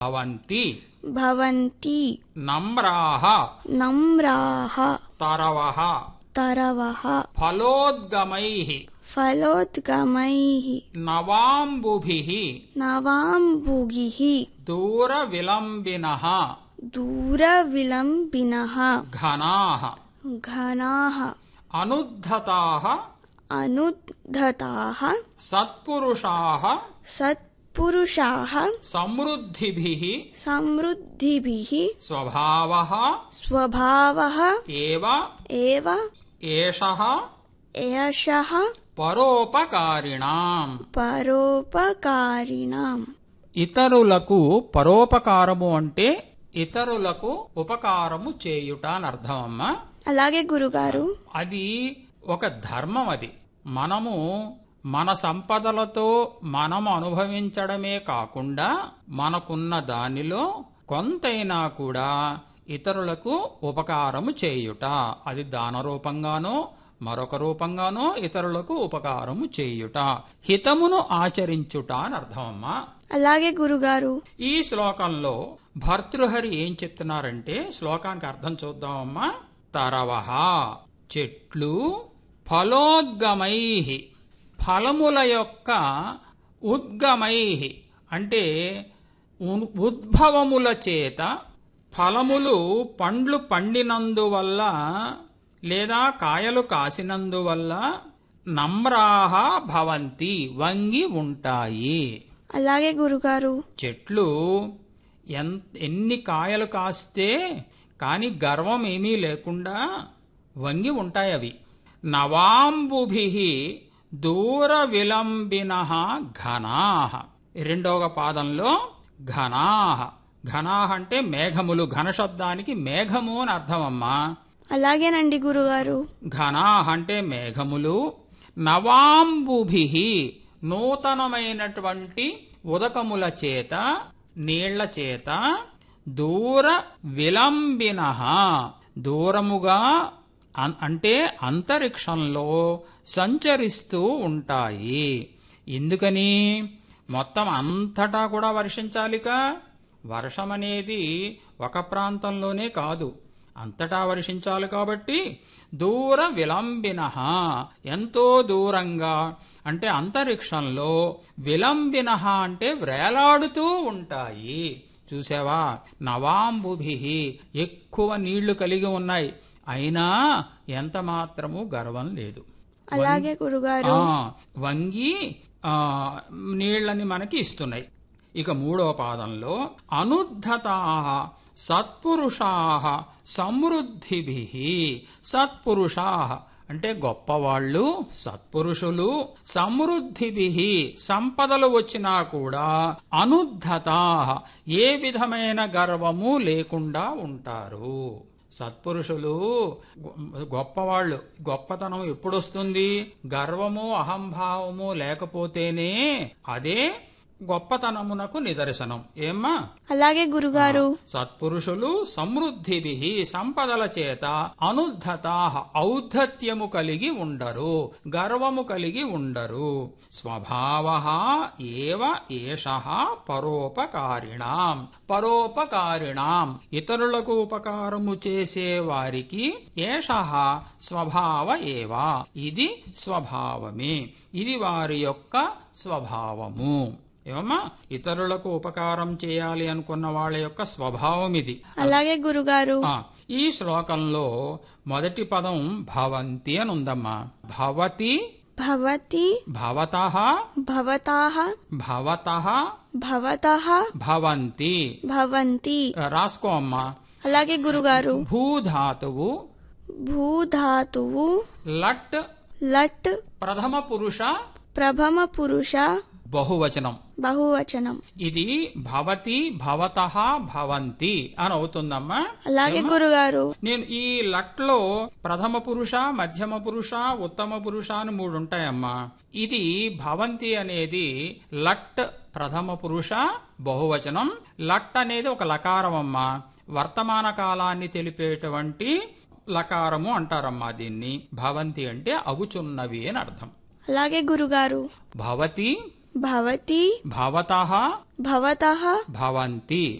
భవంతి భవంతి నమ్రాహ నమ్రాः తరవః तरवः ఫలోద్గమైః फलोद्गमैः నవాంబుభిః नवाम्बुगिः దూరవిలంబినః दूरविलम्बिनः ఘనాః घनाः అనుద్ధతాః अनुद्धताः సత్పురుషాः सत्पुरुषाः సమృద్ధిభిः समृद्धिभिः స్వభావः स्वभावः ఏవ एव ఏషः एषः పరోపకారిణాం పరోపకారిణాం ఇతరులకు పరోపకారము అంటే ఇతరులకు ఉపకారము చేయుట అని అర్థం అమ్మా అలాగే గురుగారు అది ఒక ధర్మం అది మనము మన సంపదలతో మనము అనుభవించడమే కాకుండా మనకున్న దానిలో కొంతైనా కూడా ఇతరులకు ఉపకారము చేయుట అది దాన రూపంగానో మరొక రూపంగానో ఇతరులకు ఉపకారము చేయుట హితమును ఆచరించుట అని అర్థం అమ్మా అలాగే గురుగారు ఈ శ్లోకంలో భర్తృహరి ఏం చెప్తున్నారంటే శ్లోకానికి అర్థం చూద్దామమ్మా తరవహ చెట్లు ఫలోద్గమై ఫలముల యొక్క ఉద్గమై అంటే ఉ- ఉద్భవముల చేత ఫలములు పండ్లు పండినందువల్ల లేదా కాయలు కాసినందువల్ల నమ్రాహ భవంతి వంగి ఉంటాయి అలాగే గురుగారు చెట్లు ఎన్ ఎన్ని కాయలు కాస్తే కాని గర్వం ఏమీ లేకుండా వంగి ఉంటాయి అవి నవాంబుభి దూర విలంబిన ఘనాహ రెండవ పాదంలో ఘనాహ ఘనాహ అంటే మేఘములు ఘన శబ్దానికి మేఘము అని అర్థమమ్మా అలాగేనండి గురుగారు ఘనాహ అంటే మేఘములు నవాంబుభి నూతనమైనటువంటి ఉదకముల చేత నీళ్ల చేత దూర విలంబిన దూరముగా అన్- అంటే అంతరిక్షంలో సంచరిస్తూ ఉంటాయి ఎందుకని మొత్తం అంతటా కూడా వర్షించాలిక వర్షం అనేది ఒక ప్రాంతంలోనే కాదు అంతటా వర్షించాలి కాబట్టి దూర విలంబిన ఎంతో దూరంగా అంటే అంతరిక్షంలో విలంబిన అంటే వేలాడుతూ ఉంటాయి చూసావా నవాంబుభి ఎక్కువ నీళ్లు కలిగి ఉన్నాయి అయినా ఎంత మాత్రము గర్వం లేదు అలాగే గురుగారు ఆ, వంగి ఆ, నీళ్లని మనకి ఇస్తున్నాయి ఇక మూడవ పాదంలో అనుద్ధతా సత్పురుషా సమృద్ధిభి సత్పురుషా అంటే గొప్పవాళ్ళు సత్పురుషులు సమృద్ధిభి సంపదలు వచ్చినా కూడా అనుద్ధత ఏ విధమైన గర్వము లేకుండా ఉంటారు సత్పురుషులు గొ- గొప్పవాళ్ళు గొప్పతనం ఎప్పుడొస్తుంది గర్వము అహంభావము లేకపోతేనే అదే గొప్పతనమునకు నిదర్శనం ఏమ్మా అలాగే గురుగారు సత్పురుషులు సమృద్ధిభి సంపదల చేత అనుద్ధత ఔద్ధత్యము కలిగి ఉండరు గర్వము కలిగి ఉండరు స్వభావ ఏవ ఏష పరోపకారిణాం పరోపకారిణాం ఇతరులకు ఉపకారము చేసే వారికి ఏష స్వభావ ఏవా ఇది స్వభావమే ఇది వారి యొక్క స్వభావము ఏమమ్మా ఇతరులకు ఉపకారం చేయాలి అనుకున్న వాళ్ళ యొక్క స్వభావం ఇది అలాగే గురుగారు ఆ, ఈ శ్లోకంలో మొదటి పదం భవంతి అని ఉందమ్మా భవతి భవతి భవత భవతాః భవత భవతః భవంతి భవంతి రాసుకో అమ్మా అలాగే గురుగారు భూధాతువు భూధాతువు లట్ లట్ ప్రథమ పురుష ప్రభమ పురుష బహువచనం బహువచనం ఇది భవతి భవత భవంతి అని అవుతుందమ్మా అలాగే గురుగారు నేను ఈ లట్లో ప్రథమ పురుష మధ్యమ పురుష ఉత్తమ పురుష అని మూడు ఉంటాయమ్మా ఇది భవంతి అనేది లట్ ప్రథమ పురుష బహువచనం లట్ అనేది ఒక లకారం అమ్మా వర్తమాన కాలాన్ని తెలిపేటువంటి లకారము అంటారమ్మా దీన్ని భవంతి అంటే అగుచున్నవి అని అర్థం అలాగే గురుగారు భవతి భవతి భవతః భవతః భవంతి